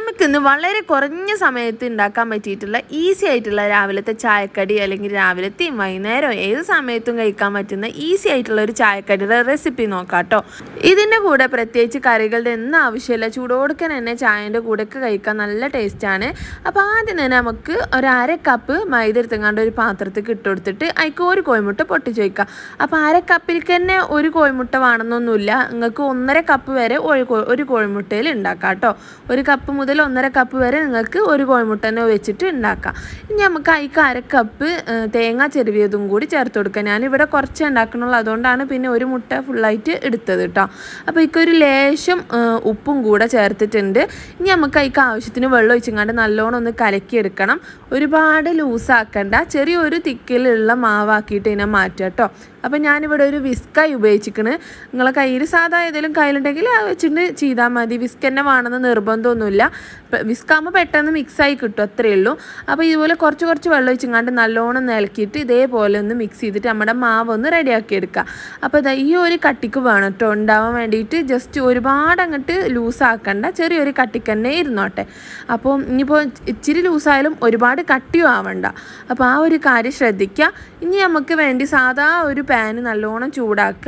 നമുക്കിന്ന് വളരെ കുറഞ്ഞ സമയത്ത് ഉണ്ടാക്കാൻ പറ്റിയിട്ടുള്ള ഈസി ആയിട്ടുള്ള രാവിലത്തെ ചായക്കടി അല്ലെങ്കിൽ രാവിലത്തെയും വൈകുന്നേരവും ഏത് സമയത്തും കഴിക്കാൻ പറ്റുന്ന ഈസി ആയിട്ടുള്ള ഒരു ചായക്കടിയുടെ റെസിപ്പി നോക്കാം കേട്ടോ ഇതിൻ്റെ കൂടെ പ്രത്യേകിച്ച് കറികളുടെ ഒന്നും ആവശ്യമില്ല ചൂടോടുക്കൻ തന്നെ ചായൻ്റെ കൂടെയൊക്കെ കഴിക്കാൻ നല്ല ടേസ്റ്റാണ് അപ്പോൾ ആദ്യം തന്നെ നമുക്ക് ഒരു അര കപ്പ് മൈദ എടുത്തങ്ങാണ്ട് ഒരു പാത്രത്തിൽ ഇട്ടുകൊടുത്തിട്ട് അതിക്ക് ഒരു കോഴിമുട്ട പൊട്ടിച്ച് വയ്ക്കാം അപ്പോൾ അര കപ്പിലേക്ക് തന്നെ ഒരു കോഴിമുട്ട വേണമെന്നൊന്നുമില്ല നിങ്ങൾക്ക് ഒന്നര കപ്പ് വരെ ഒരു കോ- ഒരു കോഴിമുട്ടയിൽ ഉണ്ടാക്കാം കേട്ടോ ഒരു കപ്പ് മുതൽ ഒന്നര കപ്പ് വരെ നിങ്ങൾക്ക് ഒരു കോഴിമുട്ട തന്നെ വെച്ചിട്ട് ഉണ്ടാക്കാം ഇനി നമുക്ക് അതിക്ക് അര കപ്പ് ഏഹ്, തേങ്ങ ചെരുവിയതും കൂടി ചേർത്ത് കൊടുക്കാം ഞാനിവിടെ കുറച്ച് ഉണ്ടാക്കണുള്ളൂ അതുകൊണ്ടാണ് പിന്നെ ഒരു മുട്ട ഫുള്ളായിട്ട് എടുത്തത് കേട്ടോ അപ്പോൾ ഒരു ലേശം ഏഹ്, ഉപ്പും കൂടെ ചേർത്തിട്ടുണ്ട് ഇനി നമുക്ക് അതിക്ക് ആവശ്യത്തിന് വെള്ളം ഒഴിച്ചങ്ങാണ്ട് നല്ലോണം ഒന്ന് കലക്കിയെടുക്കണം ഒരുപാട് ലൂസാക്കണ്ട ചെറിയൊരു തിക്കിലുള്ള മാവാക്കിയിട്ട് ഇതിനെ മാറ്റുക കേട്ടോ അപ്പോൾ ഞാനിവിടെ ഒരു വിസ്കായി ഉപയോഗിച്ചിരിക്കണ് നിങ്ങളെ കയ്യിൽ സാധാ ഏതെങ്കിലും കയ്യിലുണ്ടെങ്കിൽ അത് വെച്ചിട്ട് ചെയ്താൽ മതി വിസ്ക് തന്നെ വേണമെന്ന് നിർബന്ധമൊന്നുമില്ല വിസ്കാകുമ്പോൾ പെട്ടെന്ന് മിക്സായി കിട്ടും അത്രയേ ഉള്ളൂ അപ്പോൾ ഇതുപോലെ കുറച്ച് കുറച്ച് വെള്ളം ഒഴിച്ചങ്ങാണ്ട് നല്ലോണം നിലക്കിയിട്ട് ഇതേപോലെ ഒന്ന് മിക്സ് ചെയ്തിട്ട് നമ്മുടെ മാവ് ഒന്ന് റെഡിയാക്കി എടുക്കുക അപ്പോൾ ദാ ഈ ഒരു കട്ടിക്ക് വേണം കേട്ടോ ഉണ്ടാവാൻ വേണ്ടിയിട്ട് ജസ്റ്റ് ഒരുപാട് അങ്ങോട്ട് ലൂസാക്കണ്ട ചെറിയൊരു കട്ടിക്ക് തന്നെ ഇരുന്നോട്ടെ അപ്പോൾ ഇനിയിപ്പോൾ ഇച്ചിരി ലൂസായാലും ഒരുപാട് കട്ടിയും ആവണ്ട അപ്പോൾ ആ ഒരു കാര്യം ശ്രദ്ധിക്കുക ഇനി നമുക്ക് വേണ്ടി സാധാ ഒരു പാന് നല്ലോണം ചൂടാക്കുക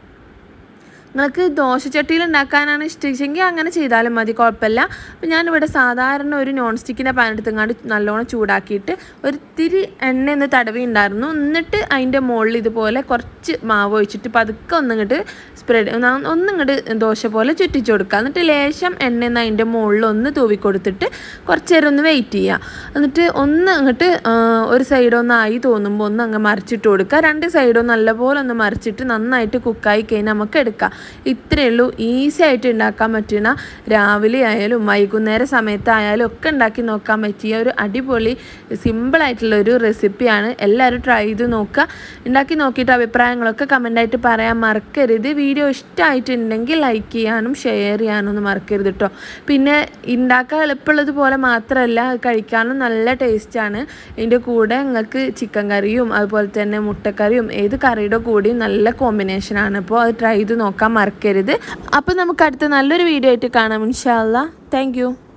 നിങ്ങൾക്ക് ദോശച്ചട്ടിയിൽ ഉണ്ടാക്കാനാണ് ഇഷ്ടമെങ്കിൽ അങ്ങനെ ചെയ്താലും മതി കുഴപ്പമില്ല അപ്പോൾ ഞാനിവിടെ സാധാരണ ഒരു നോൺ സ്റ്റിക്കിൻ്റെ പാൻ എടുത്തങ്ങാണ്ട് നല്ലോണം ചൂടാക്കിയിട്ട് ഒരു തിരി എണ്ണ ഒന്ന് തടവി ഉണ്ടായിരുന്നു എന്നിട്ട് അതിൻ്റെ മുകളിൽ ഇതുപോലെ കുറച്ച് മാവ് ഒഴിച്ചിട്ട് പതുക്കെ ഒന്നിങ്ങോട്ട് സ്പ്രെഡ് ഒന്നിങ്ങോട്ട് ദോശ പോലെ ചുറ്റിച്ച് കൊടുക്കുക എന്നിട്ട് ലേശം എണ്ണ ഒന്ന് അതിൻ്റെ മുകളിൽ ഒന്ന് തൂവി കൊടുത്തിട്ട് കുറച്ച് നേരം ഒന്ന് വെയിറ്റ് ചെയ്യുക എന്നിട്ട് ഒന്ന് അങ്ങോട്ട് ഒരു സൈഡ് ഒന്ന് ആയി തോന്നുമ്പോൾ ഒന്ന് അങ്ങ് മറിച്ചിട്ട് കൊടുക്കുക രണ്ട് സൈഡും നല്ലപോലെ ഒന്ന് മറിച്ചിട്ട് നന്നായിട്ട് കുക്കായി കഴിഞ്ഞാൽ നമുക്ക് എടുക്കാം ഇത്രയേ ഉള്ളൂ ഈസി ആയിട്ട് ഉണ്ടാക്കാൻ പറ്റുന്ന രാവിലെ ആയാലും വൈകുന്നേര സമയത്തായാലും ഒക്കെ ഉണ്ടാക്കി നോക്കാൻ പറ്റിയ ഒരു അടിപൊളി സിമ്പിളായിട്ടുള്ള ഒരു റെസിപ്പിയാണ് എല്ലാവരും ട്രൈ ചെയ്ത് നോക്കുക ഉണ്ടാക്കി നോക്കിയിട്ട് അഭിപ്രായങ്ങളൊക്കെ കമൻ്റായിട്ട് പറയാൻ മറക്കരുത് വീഡിയോ ഇഷ്ടമായിട്ടുണ്ടെങ്കിൽ ലൈക്ക് ചെയ്യാനും ഷെയർ ചെയ്യാനും ഒന്നും മറക്കരുത് കേട്ടോ പിന്നെ ഉണ്ടാക്കാൻ എളുപ്പമുള്ളത് പോലെ മാത്രമല്ല അത് കഴിക്കാനും നല്ല ടേസ്റ്റാണ് ഇതിൻ്റെ കൂടെ നിങ്ങൾക്ക് ചിക്കൻ കറിയും അതുപോലെ തന്നെ മുട്ടക്കറിയും ഏത് കറിയുടെ കൂടിയും നല്ല കോമ്പിനേഷനാണ് അപ്പോൾ അത് ട്രൈ ചെയ്ത് നോക്കാൻ മറക്കരുത് അപ്പോൾ നമുക്ക് അടുത്ത നല്ലൊരു വീഡിയോ ആയിട്ട് കാണാം ഇൻഷാല്ല താങ്ക്